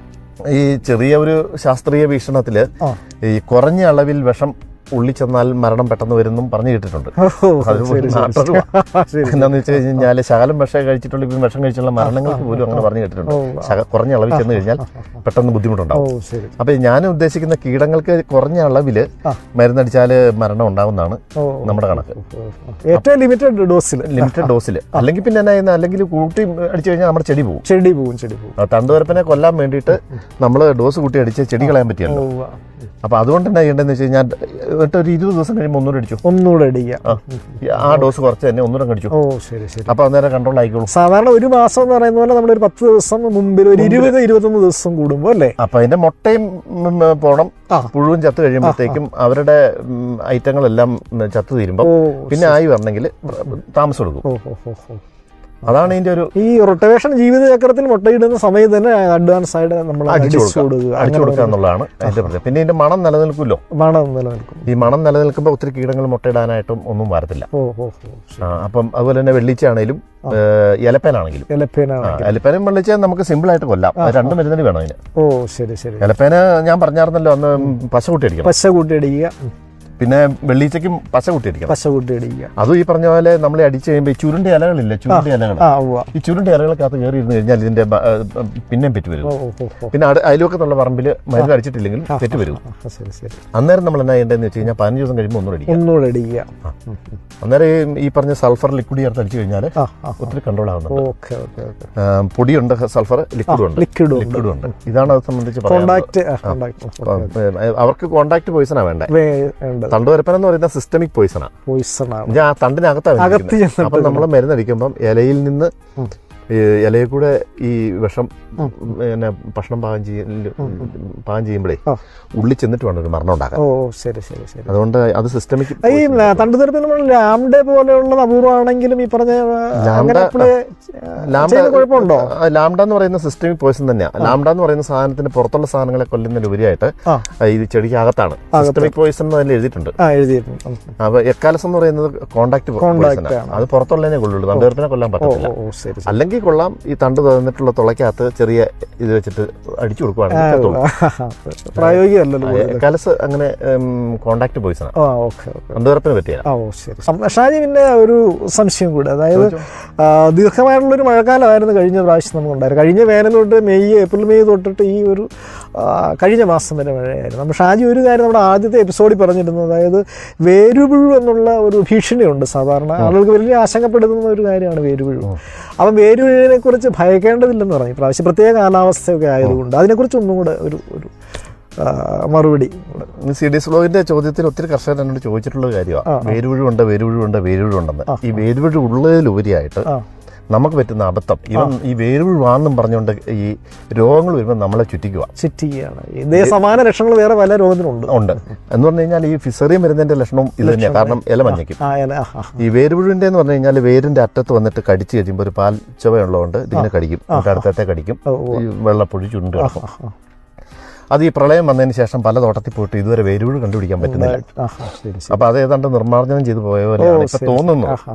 ഈ ചെറിയ ഒരു ശാസ്ത്രീയ വീക്ഷണത്തിൽ ആ. ഈ കുറഞ്ഞ അളവിൽ വിഷം ഉള്ളി ചെന്നാൽ മരണം പെട്ടെന്ന് വരുന്നും പറഞ്ഞു കേട്ടിട്ടുണ്ട് ഓ, അത് ശരി, ശരി, നാട്ടറിവാ. ശരി. എന്താന്ന് വെച്ച് കഴിഞ്ഞാൽ ശകലം വിഷം കഴിച്ചിട്ടുള്ള ഇപ്പം വിഷം കഴിച്ചുള്ള മരണങ്ങൾക്ക് പോലും അങ്ങനെ പറഞ്ഞു കേട്ടിട്ടുണ്ട് ഓ, ശക- കുറഞ്ഞ അളവിൽ ചെന്ന് കഴിഞ്ഞാൽ പെട്ടെന്ന് ഓ ബുദ്ധിമുട്ടുണ്ടാവും ശരി അപ്പൊ ഞാൻ ഉദ്ദേശിക്കുന്ന കീടങ്ങൾക്ക് കുറഞ്ഞ അളവിൽ ആ. മരുന്നടിച്ചാൽ മരണം ഉണ്ടാവുന്നതാണ് ഓ നമ്മുടെ കണക്ക് ഏറ്റവും ലിമിറ്റഡ് ഡോസിൽ ലിമിറ്റഡ് ഡോസിൽ അല്ലെങ്കിൽ പിന്നെ എന്നാ ചെയ്യുന്നത് അല്ലെങ്കിൽ കൂട്ടി അടിച്ചു കഴിഞ്ഞാൽ നമ്മുടെ ചെടി പോകും ചെടി പോവും ചെടി പോവും ആ തണ്ടുവരപ്പനെ കൊല്ലാൻ വേണ്ടിയിട്ട് നമ്മൾ ഡോസ് കൂട്ടി അടിച്ച് ചെടി കളയാൻ പറ്റിയല്ലോ ഓ, അപ്പൊ അതുകൊണ്ട് എന്നാ ചെയ്യേണ്ടതെന്ന് വെച്ച് കഴിഞ്ഞാൽ എന്നിട്ട് ഒരു ഇരുപത് ദിവസം കഴിയുമ്പോൾ ഒന്നുകൂടെ അടിച്ചു ഒന്നുകൂടെ അടിക്കുക ആ. ആ ഡോസ് കുറച്ച് തന്നെ ഒന്നുകൂടെ കടിച്ചു ഓ ശരി ശരി അപ്പൊ അന്നേരം കൺട്രോൾ ആയിക്കോളും സാധാരണ ഒരു മാസം എന്ന് പറയുന്ന പോലെ നമ്മളൊരു പത്ത് ദിവസം മുമ്പിൽ ഒരു ഇരുപത് ഇരുപത്തൊന്ന് ദിവസം കൂടുമ്പോൾ അല്ലേ അപ്പൊ അതിന്റെ മുട്ടയും ഉം, പോണം ആ. പുഴുവും ചത്ത് കഴിയുമ്പോഴത്തേക്കും അവരുടെ ഉം, ഐറ്റങ്ങളെല്ലാം ഉം, ചത്ത് തീരുമ്പോൾ ഓ പിന്നെ ആയി വരണമെങ്കിൽ താമസം എടുക്കും ഓ ഓ ഓ ഓ അതാണ് ഇതിന്റെ ഒരു ഈ റൊട്ടേഷൻ ജീവിതചക്രത്തിൽ മുട്ടയിടുന്ന സമയത്ത് തന്നെ അഡ്വാൻസ് ആയിട്ട് നമ്മൾ അടിച്ചു അടിച്ചു കൊടുക്കുക കൊടുക്കുക അടിച്ചു കൊടുക്കുക എന്നുള്ളതാണ് അതിന്റെ പ്രത്യേകത പിന്നെ ഇതിന്റെ മണം നിലനിൽക്കുമല്ലോ മണം നിലനിൽക്കും ഈ മണം നിലനിൽക്കുമ്പോൾ ഒത്തിരി കീടങ്ങൾ മുട്ടയിടാനായിട്ടും ഒന്നും വരത്തില്ല ഓ ഓ ഓ ആ, അപ്പം അതുപോലെ തന്നെ വെള്ളിച്ചാണേലും ഇലപ്പേനാണെങ്കിലും എലപ്പേനാണ് എലപ്പേനും വെള്ളിച്ച നമുക്ക് സിമ്പിൾ ആയിട്ട് കൊല്ലാം അത് രണ്ട് മരുന്നിന് വേണം അതിന് ഓ ശരി ശരി എലപ്പേന് ഞാൻ പറഞ്ഞായിരുന്നല്ലോ അന്ന് പശ കൂട്ടി അടിക്കണം പശ കൂട്ടി അടിക്കുക ഉം. പിന്നെ വെള്ളിച്ചയ്ക്കും പശ കൂട്ടി അടിക്കണം പശ കൂട്ടി അടിക്കുക അതും ഈ പറഞ്ഞ പോലെ നമ്മൾ അടിച്ചു കഴിയുമ്പോൾ ഈ ചുരുണ്ട ഇലകളില്ല ചുരുണ്ട ഇലകൾ ആ ഉവ്വ ഈ ചുരുണ്ട ഇലകൾക്കകത്ത് കയറി ഇരുന്ന് കഴിഞ്ഞാൽ ഇതിന്റെ ബ- ഏ, പിന്നെയും പെറ്റ് വരും ഓ ഓ ഓ ഓ പിന്നെ അട- അയൽവക്കത്തുള്ള പറമ്പിൽ മരുന്ന് അടിച്ചിട്ടില്ലെങ്കിൽ പെറ്റ് വരും ആ, ശരി ശരി അന്നേരം നമ്മൾ എന്നാ ചെയ്യേണ്ടതെന്ന് വെച്ച് കഴിഞ്ഞാൽ പതിനഞ്ച് ദിവസം കഴിയുമ്പോൾ ഒന്നുകൂടെ അടിക്കാം ഒന്നുകൂടെ അടിക്കുക അന്നേരം ഈ- ഈ പറഞ്ഞ സൾഫർ ലിക്വിഡ് ചേർത്ത് അടിച്ചു കഴിഞ്ഞാൽ ആ ആ ഒത്തിരി കൺട്രോൾ ആകുന്നുണ്ട് ഓക്കെ ഓക്കെ ഓക്കെ ആ, പൊടിയുണ്ട് സൾഫർ ലിക്വിഡും ഉണ്ട് ലിക്വിഡും ഉണ്ട് ലിക്വിഡും ഉണ്ട് ഇതാണ് അത് സംബന്ധിച്ച് പറയാനുള്ളത്. കോണ്ടാക്ട് കോണ്ടാക്ട് അപ്പം, ഏ, അവർക്ക് കോണ്ടാക്ട് പോയിസണാ വേണ്ടേ വേണ്ടത് തണ്ടുവരപ്പൻ എന്ന് പറയുന്ന സിസ്റ്റമിക് പോയിസണാ പോയിസൺ ആണ് ഞാൻ ആ തണ്ടിനകത്താണ് അകത്ത് ചെന്നിട്ട് അപ്പം നമ്മൾ മരുന്നടിക്കുമ്പം ഇലയിൽ നിന്ന് ഉം. ഈ ഇലയിൽ കൂടെ ഈ വിഷം പിന്നെ ഭക്ഷണം പാകം ചെയ്യ പാകം ചെയ്യുമ്പോഴേ ആ. ഉള്ളിൽ ചെന്നിട്ട് വേണം ഒരു മരണം ഉണ്ടാക്കാൻ ഓ ശരി ശരി ശരി അതുകൊണ്ട് അത് സിസ്റ്റമിക് ഈ തണ്ടുതരപ്പിൽ നമ്മൾ ലാംഡെ പോലെയുള്ളത് അപൂർവമാണെങ്കിലും ഈ പറഞ്ഞ ആ, അങ്ങനെ അപ്ലൈ ചെയ്യുന്ന കുഴപ്പമുണ്ടോ ലാംഡ എന്ന് പറയുന്ന സിസ്റ്റമിക് പോയിസൺ തന്നെയാണ് ലാംഡ എന്ന് പറയുന്ന സാധനത്തിന് പുറത്തുള്ള സാധനങ്ങളെ കൊല്ലുന്നതിലുപരിയായിട്ട് ആ ആ, ഇത് ചെടിക്ക് അകത്താണ് സിസ്റ്റമിക് പോയിസൺ എന്ന് അതിൽ എഴുതിയിട്ടുണ്ട് ആ എഴുതിയിട്ടുണ്ട് ഉം. അപ്പൊ എക്കാലസ് എന്ന് പറയുന്നത് കോണ്ടാക്ട് Contact പോയിസൺ ആണ്. അത് പുറത്തുള്ളതിനെ കൊള്ളുള്ളൂ തണ്ടുവരപ്പിനെ കൊല്ലാൻ ഓ പറ്റത്തില്ല ഓ ഓ ശരി ശരി അല്ലെങ്കിൽ കൊള്ളാം ഈ തണ്ട് തുറന്നിട്ടുള്ള തുളയ്ക്കകത്ത് ചെറിയ ഇത് വെച്ചിട്ട് അടിച്ചു കൊടുക്കുവാണെങ്കിൽ ചത്തോളും. പ്രായോഗികമല്ലല്ലോ ആ, എക്കാലസ് അങ്ങനെ കോണ്ടാക്ട് പോയിസൺ ആ ഓക്കെ ഓക്കെ തണ്ടുവരപ്പിന് പറ്റിയ ആ ഓ ശരി സം- ഷാജി പിന്നെ ഒരു സംശയം കൂടെ അതായത് ആ, ദീർഘമായിട്ടുള്ളൊരു മഴക്കാലമായിരുന്നു കഴിഞ്ഞ പ്രാവശ്യം നമുക്കുണ്ടായിരുന്നു കഴിഞ്ഞ വേനൽ തൊട്ട് മെയ് ഏപ്രിൽ മെയ് തൊട്ടിട്ട് ഈ ഒരു ആ, കഴിഞ്ഞ മാസം വരെ മഴയായിരുന്നു നമ്മൾ ഷാജി ഒരു കാര്യം നമ്മുടെ ആദ്യത്തെ എപ്പിസോഡിൽ പറഞ്ഞിരുന്നു അതായത് വേരുപുഴു എന്നുള്ള ഒരു ഭീഷണിയുണ്ട് സാധാരണ ആളുകൾക്ക് വലിയ ആശങ്കപ്പെടുത്തുന്ന ഒരു കാര്യമാണ് വേരുപുഴു അപ്പം വേരുപുഴുവിനെ കുറിച്ച് ഭയക്കേണ്ടതില്ലെന്ന് പറഞ്ഞു ഇപ്രാവശ്യം പ്രത്യേക കാലാവസ്ഥയൊക്കെ ആയതുകൊണ്ട് അതിനെക്കുറിച്ച് ഒന്നും കൂടെ ഒരു ഒരു ആ, മറുപടി സി ഡി സ്ലോവിന്റെ ചോദ്യത്തിൽ ഒത്തിരി കർഷകർ എന്നോട് ചോദിച്ചിട്ടുള്ള കാര്യമാണ് വേരുവഴുണ്ട് വേരുവഴുണ്ട് വേരുവഴുണ്ടെന്ന് ഈ വേരുവഴു ഉള്ളതിലുപരിയായിട്ട് ആ നമുക്ക് പറ്റുന്ന അബദ്ധം ഇവൻ ഈ വേരുവഴുവാന്നും പറഞ്ഞുകൊണ്ട് ഈ രോഗങ്ങൾ വരുമ്പോൾ നമ്മളെ ചുറ്റിക്കുക ചിറ്റിയാണ് ഇതേ സമാന ലക്ഷണങ്ങൾ വേറെ പല രോഗത്തിനുണ്ട് ഉണ്ട് എന്ന് പറഞ്ഞു കഴിഞ്ഞാൽ ഈ ഫിസറിയം വരുന്നതിന്റെ ലക്ഷണവും ഇത് തന്നെയാണ് കാരണം ഇല മഞ്ഞയ്ക്കും ആ ഇല, ആ, ആ, ഈ വേരുപുഴുവിന്റെ എന്ന് പറഞ്ഞു കഴിഞ്ഞാൽ വേരിന്റെ അറ്റത്ത് വന്നിട്ട് കടിച്ചു കഴിയുമ്പോൾ ഒരു പാൽ ചുവയുള്ളതുകൊണ്ട് ഇതിനെ കടിക്കും എന്നിട്ട് അടുത്തത്തെ കടിക്കും ഓ, ഓ. ഈ വെള്ളപ്പൊഴി ചുരുണ്ട് കിടക്കും ആ, ആ. അത് ഈ പ്രളയം വന്നതിന് ശേഷം പല തോട്ടത്തിൽ പോയിട്ട് ഇതുവരെ വേരുപുഴു കണ്ടുപിടിക്കാൻ പറ്റുന്നില്ല ആ, ആ, ശരി ശരി അപ്പൊ അത് ഏതാണ്ട് നിർമ്മാർജ്ജനം ചെയ്തു പോയ പോലെയാണ് ഇപ്പൊ ശരി, തോന്നുന്നു ആ, ആ.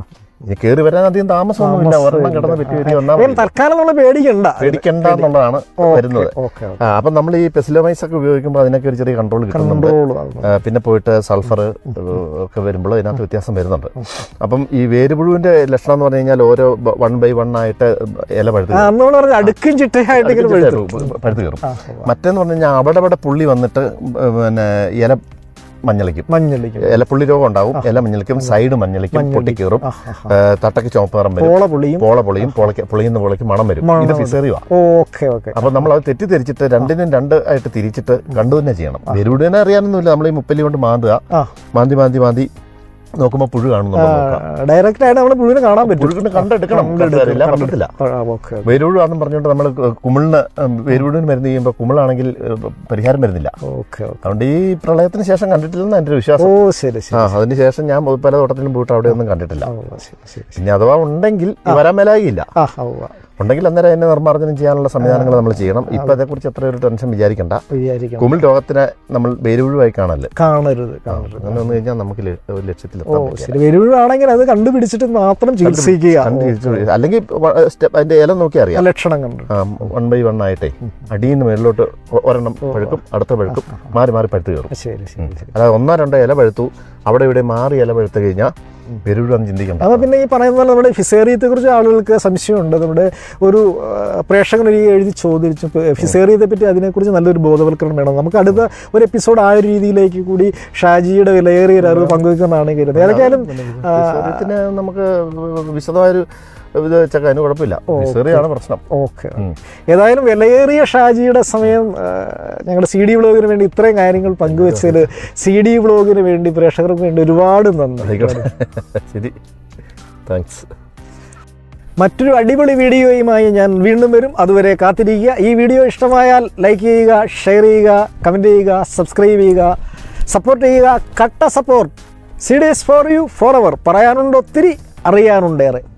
ഇനി കയറി വരാൻ അധികം താമസമൊന്നുമില്ല ഒരെണ്ണം കിടന്ന് പറ്റി വരി വന്നാൽ അപ്പം തൽക്കാലം നമ്മൾ പേടിക്കണ്ട പേടിക്കണ്ട എന്നുള്ളതാണ് വരുന്നത് ഓക്കെ ആ, അപ്പം നമ്മൾ ഈ പെസിലോമൈസ് ഒക്കെ ഉപയോഗിക്കുമ്പോൾ അതിനൊക്കെ ഒരു ചെറിയ കൺട്രോൾ കിട്ടുന്നുണ്ട് കൺട്രോൾ ആ, പിന്നെ പോയിട്ട് സൾഫർ ഒക്കെ വരുമ്പോൾ ഇതിനകത്ത് വ്യത്യാസം വരുന്നുണ്ട് അപ്പം ഈ വേരുപുഴുവിന്റെ ലക്ഷണം എന്ന് പറഞ്ഞു കഴിഞ്ഞാൽ ഓരോ വൺ ബൈ വൺ ആയിട്ട് ഇല പഴുത്ത് കയറും. അന്ന് നമ്മൾ പറഞ്ഞ അടുക്കും ചിട്ടയായിട്ട് ഇങ്ങനെ അടുപ്പിച്ച് പഴുത്തു. കയറും, പഴുത്ത് കയറും ആ, മറ്റേന്ന് പറഞ്ഞു കഴിഞ്ഞാൽ അവിടെ അവിടെ പുള്ളി വന്നിട്ട് പിന്നെ ഇല മഞ്ഞളിക്കും മഞ്ഞളിക്കും ഇലപ്പുള്ളി രോഗം ഉണ്ടാവും ഇല മഞ്ഞളിക്കും സൈഡ് മഞ്ഞളിക്കും പൊട്ടിക്കീറും ആ, ആ, ആ. ഏ, തട്ടക്ക് ചുവപ്പ് നിറം വരും പോള പുളിയും പോള പൊളിയും പൊളയ്ക്ക് പൊളിയുന്ന പൊളയ്ക്ക് മണം വരും മണം ഇത് വരും. ഫിസേറിയ ഓക്കെ ഓക്കെ അപ്പൊ നമ്മൾ അത് തെറ്റിദ്ധരിച്ചിട്ട് രണ്ടിനും രണ്ട് ആയിട്ട് തിരിച്ചിട്ട് കണ്ടു തന്നെ ചെയ്യണം വെരുവിടനെ അറിയാനൊന്നുമില്ല നമ്മൾ ഈ മുപ്പല്ലി കൊണ്ട് മാന്തുക ആ മാന്തി മാന്തി മാന്തി നോക്കുമ്പോൾ പുഴു കാണുന്നുണ്ടോ നോക്കാം ഡയറക്റ്റ് ആയിട്ട് നമ്മൾ പുഴുവിനെ കാണാൻ പറ്റും പുഴുവിന് കണ്ടെടുക്കണം കണ്ടെടുക്കണം, കണ്ടില്ല പറ്റത്തില്ല ആ, ഓക്കെ വേരുവിഴാന്നും പറഞ്ഞുകൊണ്ട് നമ്മൾ കുമിളിന് വേരുവിടിന് മരുന്ന് ചെയ്യുമ്പോൾ കുമിളാണെങ്കിൽ ഏഹ്, പരിഹാരം വരുന്നില്ല ഓക്കെ ഓക്കെ അതുകൊണ്ട് ഈ പ്രളയത്തിന് ശേഷം കണ്ടിട്ടില്ലെന്ന് എൻ്റെ ഒരു ഓ വിശ്വാസം ശരി ശരി ആ അതിന് ശേഷം ഞാൻ പല തോട്ടത്തിലും പോയിട്ട് അവിടെ ഒന്നും കണ്ടിട്ടില്ല ഓ, ശരി ശരി പിന്നെ അഥവാ ഉണ്ടെങ്കിൽ വരാൻ മേലാകില്ല ആ ആ, ഉവ്വ. ഉണ്ടെങ്കിൽ അന്നേരം അതിനെ നിർമ്മാർജ്ജനം ചെയ്യാനുള്ള സംവിധാനങ്ങൾ നമ്മൾ ചെയ്യണം ഇപ്പം അതേക്കുറിച്ച് അത്ര ഒരു ടെൻഷൻ വിചാരിക്കണ്ട വിചാരിക്കണം കുമിൾ രോഗത്തിനെ നമ്മൾ വേരുവിഴുവായി കാണല്ലേ കാണരുത് കാണരുത് അങ്ങനെ വന്നു കഴിഞ്ഞാൽ നമുക്ക് ല- ഒരു ഓ ലക്ഷ്യത്തിലെത്താൻ പറ്റില്ല ശരി വരുവാണെങ്കിൽ അത് കണ്ടുപിടിച്ചിട്ട് മാത്രം ചികിത്സിക്കുക കണ്ട് തിരിച്ച് അല്ലെങ്കിൽ വ- സ്റ്റെപ്പ് അതിന്റെ ഇല നോക്കി ഓ, അറിയാം ലക്ഷണം കണ്ടു വൺ ബൈ വൺ ആയിട്ടേ അടിയിൽ നിന്ന് മേളിലോട്ട് ഒ- ഒരെണ്ണം പഴുക്കും അടുത്ത പഴുക്കും മാറി മാറി പഴുത്ത് കയറും ശരി ശരി ശരി അതായത് ഒന്നോ രണ്ടോ ഇല പഴുത്തു അവിടെ ഇവിടെ മാറി ഇല പഴുത്ത് കഴിഞ്ഞാൽ വെരുവിഴാന്ന് ചിന്തിക്കണ്ട അപ്പോൾ പിന്നെ ഈ പറയുന്ന പോലെ നമ്മുടെ ഫിസേറിയത്തെ കുറിച്ച് ആളുകൾക്ക് സംശയമുണ്ട് നമ്മുടെ ഒരു ആ, പ്രേക്ഷകൻ ഒരു എഴുതി ചോദിച്ചു ഇപ്പൊ ഫിസേറിയത്തെ പറ്റി അതിനെക്കുറിച്ച് നല്ലൊരു ബോധവൽക്കരണം വേണം നമുക്ക് അടുത്ത ഒരു എപ്പിസോഡ് ആ ഒരു രീതിയിലേക്ക് കൂടി ഷാജിയുടെ വിലയേറിയ ഒരു അറിവ് പങ്കുവെക്കുന്നതാണ് കരുതുന്നത് ഏതൊക്കെയാലും ഫിസേറിയത്തിന് നമുക്ക് വിശദമായൊരു ഇത് വെച്ചേക്കാം അതിന് കുഴപ്പമില്ല ഫിസേറിയാണ് പ്രശ്നം ഓക്കെ ഏതായാലും വിലയേറിയ ഷാജിയുടെ സമയം ആ, ഞങ്ങളുടെ സി ഡി വ്ളോഗിന് വേണ്ടി ഇത്രയും കാര്യങ്ങൾ പങ്കുവെച്ചതിൽ സി ഡി വ്ളോഗിന് വേണ്ടി പ്രേക്ഷകർക്ക് വേണ്ടി ഒരുപാട് നന്ദി ആയിക്കോട്ടെ ശരി താങ്ക്സ് മറ്റൊരു അടിപൊളി വീഡിയോയുമായി ഞാൻ വീണ്ടും വരും അതുവരെ കാത്തിരിക്കുക ഈ വീഡിയോ ഇഷ്ടമായാൽ ലൈക്ക് ചെയ്യുക ഷെയർ ചെയ്യുക കമൻറ്റ് ചെയ്യുക സബ്സ്ക്രൈബ് ചെയ്യുക സപ്പോർട്ട് ചെയ്യുക കട്ട support C D S for you for അവർ പറയാനുണ്ട് ഒത്തിരി അറിയാനുണ്ടേറെ